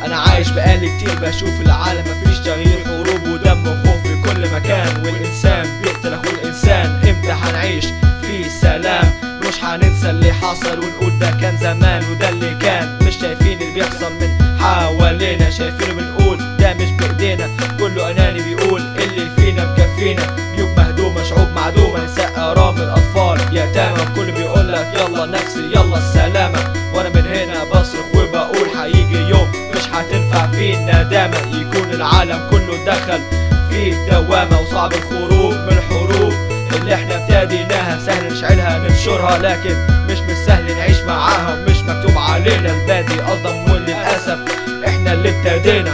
انا عايش بقالي كتير بشوف العالم مفيش تغيير حروب ودم وخوف في كل مكان والانسان بيقتل اخو الانسان امتى هنعيش في سلام مش هننسى اللي حصل ونقول ده كان زمان وده اللي كان مش شايفين اللي بيحصل من حوالينا شايفينه بنقول ده مش بايدينا كله اناني بيقول اللي فينا مكفينا بيوت مهدومة شعوب معدومة نساء ارامل اطفال يتامى الكل بيقول لك يلا نفسي يلا السلامة وانا من هنا بصرخ وبقول هيجي يوم مش هتنفع فيه الندامة يكون العالم كله دخل في دوامة وصعب الخروج من الحروب اللي احنا ابتديناها سهل نشعلها ننشرها لكن مش من سهل نعيش معاها ومش مكتوب علينا البادي اصلا وللاسف احنا اللي ابتدينا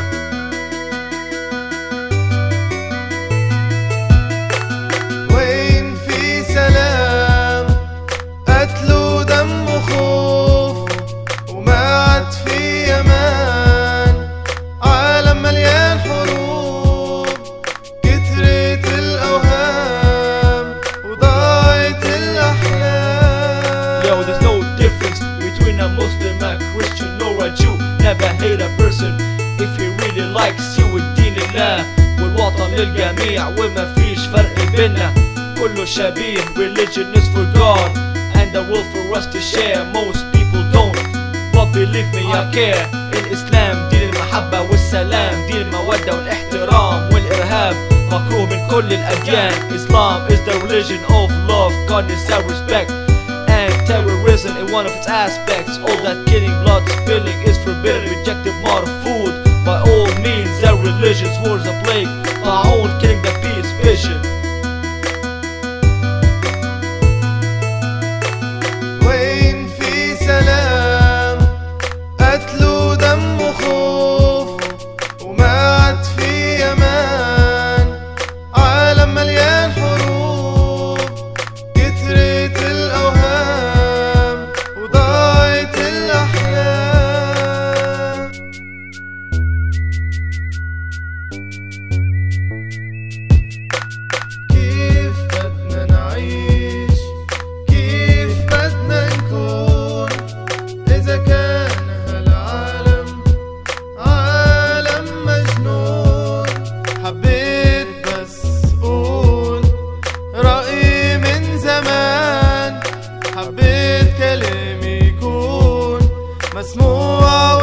وين في سلام قتل ودم وخوف وما عاد في امان عالم مليان حروب كترت الاوهام وضاعت الاحلام Yo, there's no difference between a Muslim, a Christian, or a Jew. Never hate a person if he really likes you والدين الله والوطن للجميع وما فيش فرق بينا كله شبيه religion is for God and the will for us to share most people don't but believe me I care الإسلام دين المحبة والسلام دين المودة والاحترام والإرهاب مكروه من كل الأديان Islam is the religion of love kindness and respect and terrorism in one of its aspects. All that killing, blood spilling is forbidden. Rejected modern food by all means. Their religions wars a plague. My own killing the peace vision. وين في سلام قتل ودم وخوف وما عاد في امان عالم مليان حروب كترت الاوهام وضاعت الاحلام كيف بدنا نعيش كيف بدنا نكون إذا كان هالعالم عالم مجنون حبيت بس قول رأيي من زمان حبيت كلامي يكون مسموع